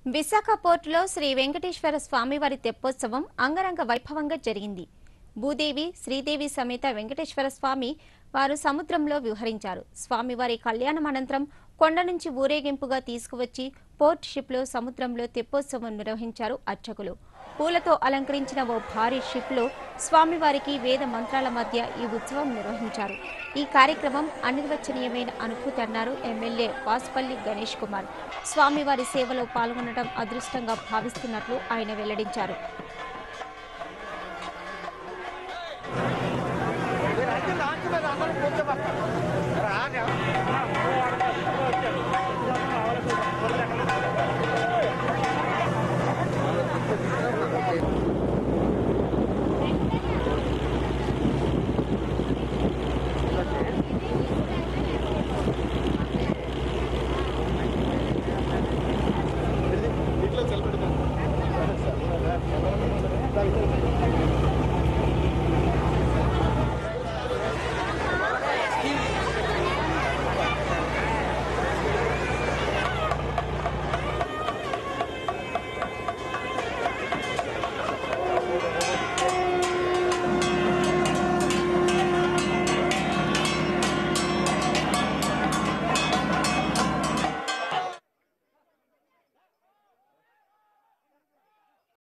విశాఖ పోర్టులో శ్రీ వెంకటేశ్వర స్వామివారి తెప్పోత్సవం అంగరంగ వైభవంగా జరిగింది భూదేవి శ్రీదేవి సమేత వెంకటేశ్వర స్వామి వారు సముద్రంలో విహరించారు స్వామివారి కళ్యాణం అనంతరం కొండ నుంచి ఊరేగింపుగా తీసుకువచ్చి పోర్ట్ షిప్లో సముద్రంలో తెప్పోత్సవం నిర్వహించారు అర్చకులు పూలతో అలంకరించిన ఓ భారీ షిప్లో స్వామివారికి వేద మంత్రాల మధ్య ఈ ఉత్సవం నిర్వహించారు ఈ కార్యక్రమం అనిర్వచనీయమైన అనుభూతి అన్నారు ఎమ్మెల్యే వాసుపల్లి గణేష్ కుమార్ స్వామివారి సేవలో పాల్గొనడం అదృష్టంగా భావిస్తున్నట్లు ఆయన వెల్లడించారు ఇట్లా చల్లబెడతాం